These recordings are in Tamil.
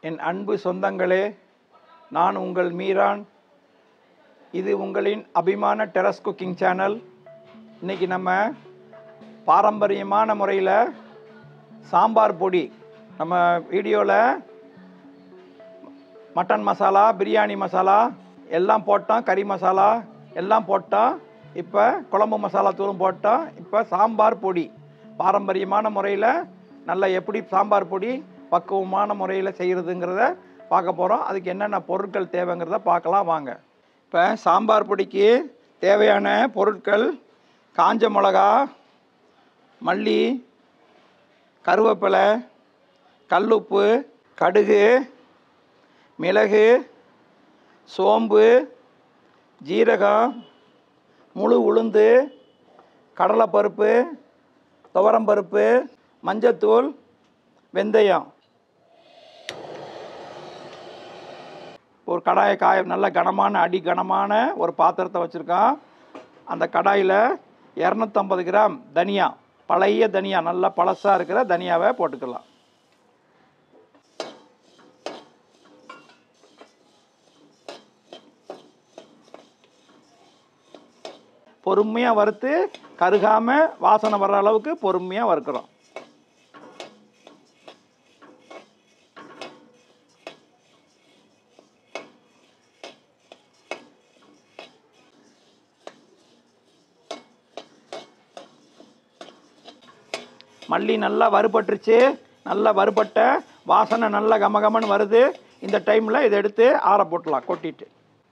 என் அன்பு சொந்தங்களே நான் உங்கள் மீரான் இது உங்களின் அபிமான டெரஸ் குக்கிங் சேனல் இன்னைக்கு நம்ம பாரம்பரியமான முறையில் சாம்பார் பொடி நம்ம வீடியோவில் மட்டன் மசாலா பிரியாணி மசாலா எல்லாம் போட்டோம் கறி மசாலா எல்லாம் போட்டோம் இப்போ குழம்பு மசாலா தூளும் போட்டோம் இப்போ சாம்பார் பொடி பாரம்பரியமான முறையில் நல்ல எப்படி சாம்பார் பொடி பக்குவமான முறையில் செய்கிறதுங்கிறத பார்க்க போகிறோம் அதுக்கு என்னென்ன பொருட்கள் தேவைங்கிறத பார்க்கலாம் வாங்க இப்போ சாம்பார் பொடிக்கு தேவையான பொருட்கள் காஞ்ச மிளகா மல்லி கருவேப்பிலை கல்லுப்பு கடுகு மிளகு சோம்பு ஜீரகம் முழு உளுந்து கடலைப்பருப்பு துவரம்பருப்பு மஞ்சத்தூள் வெந்தயம் ஒரு கடாயை காய நல்ல கனமான அடி கனமான ஒரு பாத்திரத்தை வச்சுருக்கோம் அந்த கடாயில் இரநூத்தம்பது கிராம் தனியா பழைய தனியா நல்லா பழசாக இருக்கிற தனியாவை போட்டுக்கலாம் பொறுமையாக வறுத்து கருகாமல் வாசனை வர்ற அளவுக்கு பொறுமையாக வறுக்கிறோம் மல்லி நல்லா வறுபட்டுருச்சு நல்லா வறுபட்ட வாசனை நல்லா கமகமன்னு வருது இந்த டைமில் இதை எடுத்து ஆற போட்டலாம் கொட்டிட்டு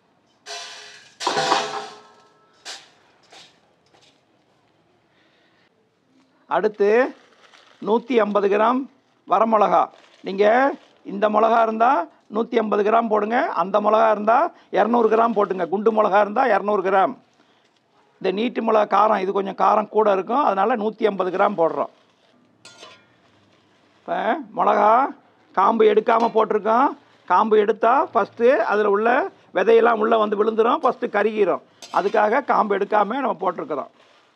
அடுத்து நூற்றி ஐம்பது கிராம் வரமிளகா நீங்கள் இந்த மிளகா இருந்தால் நூற்றி ஐம்பது கிராம் போடுங்க அந்த மிளகா இருந்தால் இரநூறு கிராம் போட்டுங்க குண்டு மிளகா இருந்தால் இரநூறு கிராம் இந்த நீட்டு மிளகா காரம் இது கொஞ்சம் காரம் கூட இருக்கும் அதனால் நூற்றி ஐம்பது கிராம் போடுறோம் இப்போ மிளகா காம்பு எடுக்காமல் போட்டிருக்கோம் காம்பு எடுத்தால் ஃபஸ்ட்டு அதில் உள்ள விதையெல்லாம் உள்ளே வந்து விழுந்துடும் ஃபஸ்ட்டு கருகிரும் அதுக்காக காம்பு எடுக்காமல் நம்ம போட்டிருக்கிறோம்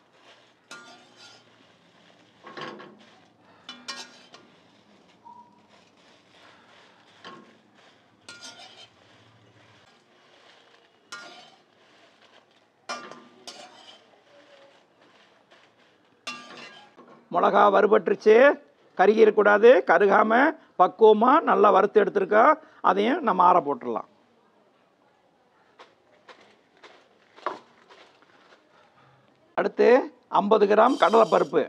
மிளகா வறுபட்டுருச்சு கருகிடக்கூடாது கருகாமல் பக்குவமாக நல்லா வறுத்து எடுத்துருக்கோம் அதையும் நம்ம ஆற போட்டுடலாம் அடுத்து ஐம்பது கிராம் கடலைப்பருப்பு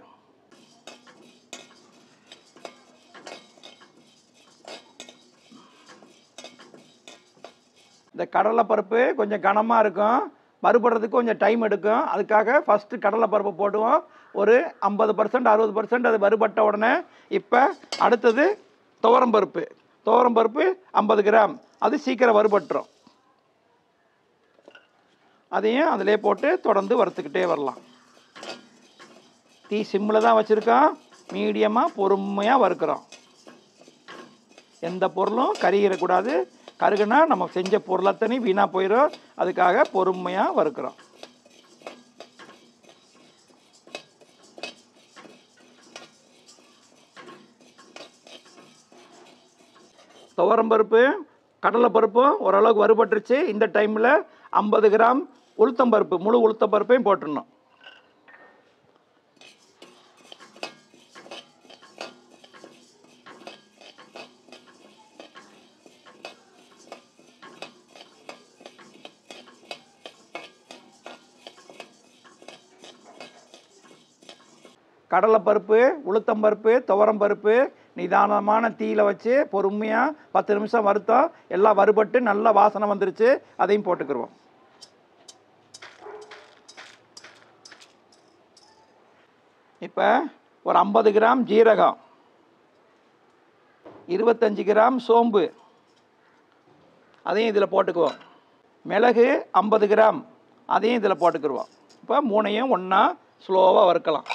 இந்த கடலைப்பருப்பு கொஞ்சம் கனமாக இருக்கும் வறுபடுறதுக்கு கொஞ்சம் டைம் எடுக்கும் அதுக்காக ஃபஸ்ட்டு கடலைப்பருப்பு போடுவோம் ஒரு ஐம்பது பர்சன்ட் அறுபது பர்சன்ட் அது வறுபட்ட உடனே இப்போ அடுத்தது துவரம்பருப்பு துவரம்பருப்பு ஐம்பது கிராம் அது சீக்கிரம் வறுபட்டுரும் அதையும் அதிலே போட்டு தொடர்ந்து வறுத்துக்கிட்டே வரலாம் தீ சிம்மில் தான் வச்சுருக்கோம் மீடியமாக பொறுமையாக வறுக்கிறோம் எந்த பொருளும் கருகிடக்கூடாது கருகுனா நம்ம செஞ்ச பொருளத்தனி வீணாக போயிடும் அதுக்காக பொறுமையாக வறுக்கிறோம் துவரம்பருப்பு கடலைப்பருப்பும் ஓரளவுக்கு வறுபட்டுருச்சு இந்த டைமில் ஐம்பது கிராம் உளுத்தம்பருப்பு முழு உளுத்தம்பருப்பையும் போட்டுடணும் கடலைப்பருப்பு உளுத்தம்பருப்பு துவரம்பருப்பு நிதானமான தீயில வச்சு பொறுமையாக பத்து நிமிஷம் வறுத்தோம் எல்லாம் வறுபட்டு நல்லா வாசனை வந்துருச்சு அதையும் போட்டுக்கிடுவோம் இப்போ ஒரு ஐம்பது கிராம் ஜீரகம் இருபத்தஞ்சி கிராம் சோம்பு அதையும் இதில் போட்டுக்குவோம் மிளகு ஐம்பது கிராம் அதையும் இதில் போட்டுக்கிடுவோம் இப்போ மூணையும் ஒன்றா ஸ்லோவாக வறுக்கலாம்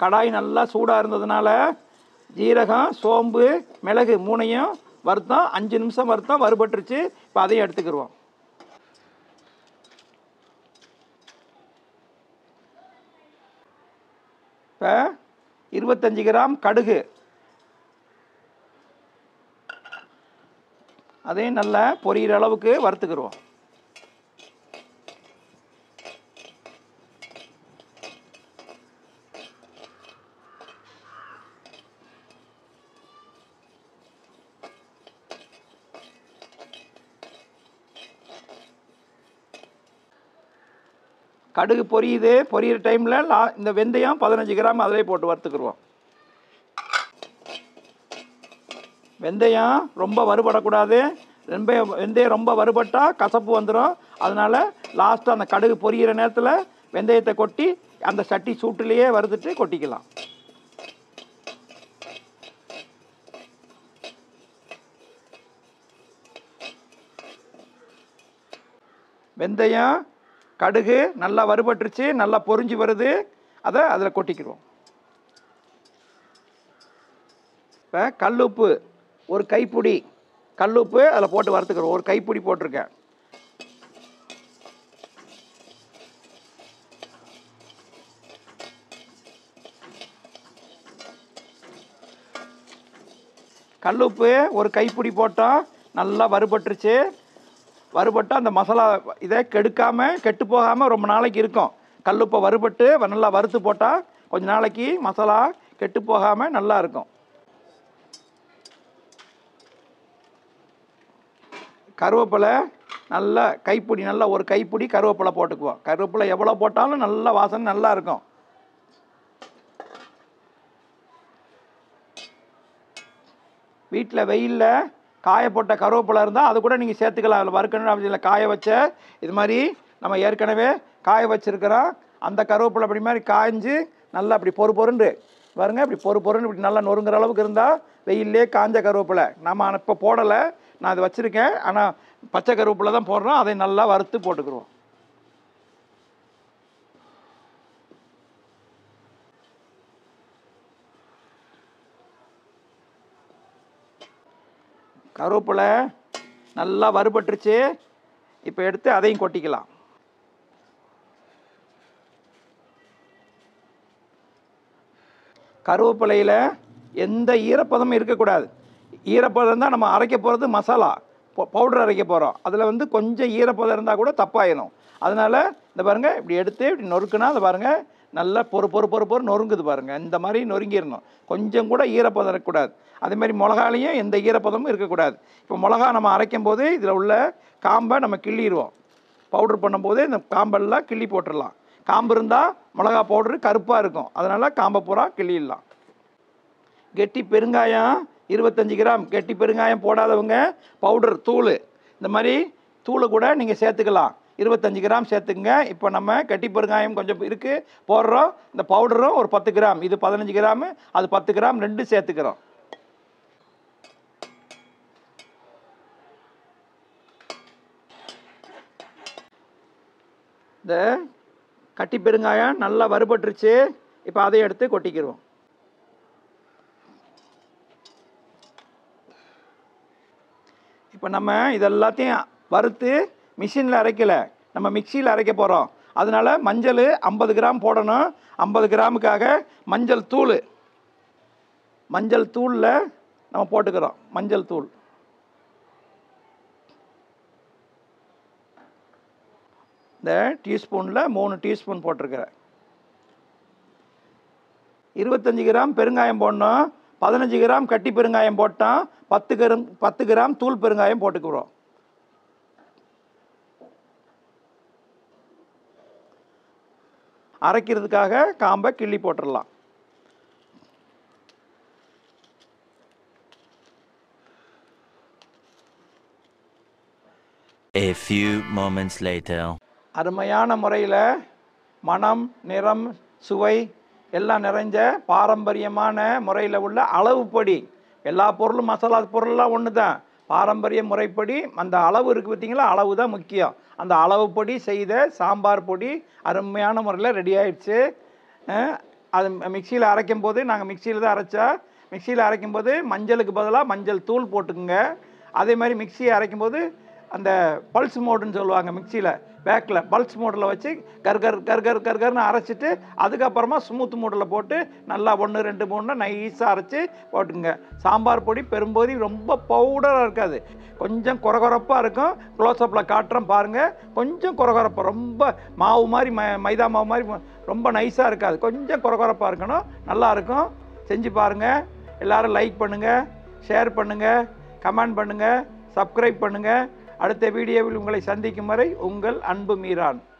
கடாய் நல்லா சூடாக இருந்ததுனால ஜீரகம் சோம்பு மிளகு மூணையும் வறுத்தோம் அஞ்சு நிமிஷம் வறுத்தோம் வறுபட்டுருச்சு இப்போ அதையும் எடுத்துக்கிடுவோம் இப்போ இருபத்தஞ்சி கிராம் கடுகு அதையும் நல்லா பொரியிற அளவுக்கு வறுத்துக்கிடுவோம் கடுகு பொரியுது பொரியிற டைமில் லா இந்த வெந்தயம் பதினஞ்சு கிராம் அதிலே போட்டு வறுத்துக்கிடுவோம் வெந்தயம் ரொம்ப வறுபடக்கூடாது வெந்தயம் வெந்தயம் ரொம்ப வறுபட்டால் கசப்பு வந்துடும் அதனால் லாஸ்ட்டாக அந்த கடுகு பொரியிற நேரத்தில் வெந்தயத்தை கொட்டி அந்த சட்டி சூட்டுலேயே வறுத்துட்டு கொட்டிக்கலாம் வெந்தயம் கடுகு நல்லா வறுபட்டுருச்சு நல்லா பொரிஞ்சு வருது அதை அதில் கொட்டிக்கிடுவோம் இப்போ கல்லுப்பு ஒரு கைப்பிடி கல்லுப்பு அதில் போட்டு வறுத்துக்கிறோம் ஒரு கைப்பிடி போட்டிருக்கேன் கல்லுப்பு ஒரு கைப்பிடி போட்டோம் நல்லா வறுபட்டுருச்சு வறுபட்டு அந்த மசாலா இதை கெடுக்காமல் கெட்டு போகாமல் ரொம்ப நாளைக்கு இருக்கும் கல்லுப்பை வறுபட்டு வ- நல்லா வறுத்து போட்டால் கொஞ்ச நாளைக்கு மசாலா கெட்டு போகாமல் நல்லா இருக்கும் கருவேப்பிலை நல்லா கைப்பிடி நல்லா ஒரு கைப்பிடி கருவேப்பிலை போட்டுக்குவோம் கருவேப்பிலை எவ்வளோ போட்டாலும் நல்ல வாசனை நல்லா இருக்கும் வீட்டில் வெயிலில் காய போட்ட கருவேப்பிலை இருந்தால் அது கூட நீங்கள் சேர்த்துக்கலாம் அதில் வறுக்கணும் அப்படி இல்லை காய வச்ச இது மாதிரி நம்ம ஏற்கனவே காய வச்சுருக்கிறோம் அந்த கருவேப்பிலை அப்படி மாதிரி காய்ஞ்சு நல்லா அப்படி பொறு பொருண்டு பாருங்க இப்படி பொறு பொருன்னு இப்படி நல்லா நொறுங்குற அளவுக்கு இருந்தால் வெயிலே காஞ்ச கருவேப்பிலை நம்ம இப்போ போடலை நான் அது வச்சுருக்கேன் ஆனால் பச்சை கருவேப்பிலை தான் போடுறோம் அதை நல்லா வறுத்து போட்டுக்கிடுவோம் கருவேப்பிலை நல்லா வறுபட்டுருச்சு இப்போ எடுத்து அதையும் கொட்டிக்கலாம் கருவேப்பிலையில் எந்த ஈரப்பதமும் இருக்கக்கூடாது ஈரப்பதம் தான் நம்ம அரைக்க போகிறது மசாலா பவுடர் அரைக்க போகிறோம் அதில் வந்து கொஞ்சம் ஈரப்பதம் இருந்தால் கூட தப்பாயிடும் அதனால் இந்த பாருங்கள் இப்படி எடுத்து இப்படி நொறுக்குனா அதை பாருங்கள் நல்லா பொறு பொறு பொறு பொறு நொறுங்குது பாருங்கள் இந்த மாதிரி நொறுங்கிடணும் கொஞ்சம் கூட ஈரப்பதம் இருக்கக்கூடாது அதே மாதிரி மிளகாலையும் எந்த ஈரப்பதமும் இருக்கக்கூடாது இப்போ மிளகா நம்ம அரைக்கும் போது இதில் உள்ள காம்பை நம்ம கிள்ளிடுவோம் பவுடர் பண்ணும்போது இந்த காம்பெல்லாம் கிள்ளி போட்டுடலாம் காம்பு இருந்தால் மிளகா பவுடரு கருப்பாக இருக்கும் அதனால் காம்பை பூரா கிள்ளிடலாம் கெட்டி பெருங்காயம் இருபத்தஞ்சி கிராம் கெட்டி பெருங்காயம் போடாதவங்க பவுடர் தூள் இந்த மாதிரி தூளை கூட நீங்கள் சேர்த்துக்கலாம் இருபத்தஞ்சி கிராம் சேர்த்துக்குங்க இப்போ நம்ம கெட்டி பெருங்காயம் கொஞ்சம் இருக்குது போடுறோம் இந்த பவுடரும் ஒரு பத்து கிராம் இது பதினஞ்சு கிராமு அது பத்து கிராம் ரெண்டு சேர்த்துக்கிறோம் இந்த கட்டி பெருங்காயம் நல்லா வறுபட்டுருச்சு இப்போ அதை எடுத்து கொட்டிக்கிடுவோம் இப்போ நம்ம இது எல்லாத்தையும் வறுத்து மிஷினில் அரைக்கலை நம்ம மிக்சியில் அரைக்க போகிறோம் அதனால் மஞ்சள் ஐம்பது கிராம் போடணும் ஐம்பது கிராமுக்காக மஞ்சள் தூள் மஞ்சள் தூளில் நம்ம போட்டுக்கிறோம் மஞ்சள் தூள் இந்த டீஸ்பூனில் மூணு டீஸ்பூன் போட்டிருக்கிறேன் இருபத்தஞ்சி கிராம் பெருங்காயம் போடணும் பதினஞ்சு கிராம் கட்டி பெருங்காயம் போட்டோம் பத்து கிராம் பத்து கிராம் தூள் பெருங்காயம் போட்டுக்கிறோம் அரைக்கிறதுக்காக காம்பை கிள்ளி போட்டுடலாம் A few moments later. அருமையான முறையில் மனம் நிறம் சுவை எல்லாம் நிறைஞ்ச பாரம்பரியமான முறையில் உள்ள அளவுப்படி எல்லா பொருளும் மசாலா பொருள்லாம் ஒன்று தான் பாரம்பரிய முறைப்படி அந்த அளவு இருக்குது பார்த்தீங்களா அளவு தான் முக்கியம் அந்த அளவுப்படி செய்த சாம்பார் பொடி அருமையான முறையில் ரெடி ஆயிடுச்சு அஹ் அது மிக்சியில் அரைக்கும் போது நாங்கள் மிக்சியில் தான் அரைச்சா மிக்சியில் அரைக்கும் போது மஞ்சளுக்கு பதிலாக மஞ்சள் தூள் போட்டுக்குங்க அதே மாதிரி மிக்சியை அரைக்கும் போது அந்த பல்ஸ் மோடுன்னு சொல்லுவாங்க மிக்சியில் பேக்கில் பல்ஸ் மோடில் வச்சு கர்கர் கர்கர் கர்கர்னு அரைச்சிட்டு அதுக்கப்புறமா ஸ்மூத் மோடில் போட்டு நல்லா ஒன்று ரெண்டு மூணு நைஸாக அரைச்சி போட்டுங்க சாம்பார் பொடி பெரும்போதி ரொம்ப பவுடராக இருக்காது கொஞ்சம் குறகுறப்பாக இருக்கும் க்ளோஸ்அப்பில் காட்டுறேன் பாருங்கள் கொஞ்சம் குறகுறப்பாக ரொம்ப மாவு மாதிரி ம மைதா மாவு மாதிரி ம- ரொம்ப நைஸாக இருக்காது கொஞ்சம் குறகுறப்பாக இருக்கணும் நல்லா இருக்கும் செஞ்சு பாருங்கள் எல்லாரும் லைக் பண்ணுங்கள் ஷேர் பண்ணுங்கள் கமெண்ட் பண்ணுங்கள் சப்ஸ்கிரைப் பண்ணுங்கள் அடுத்த வீடியோவில் உங்களை சந்திக்கும் வரை உங்கள் அன்பு மீரான்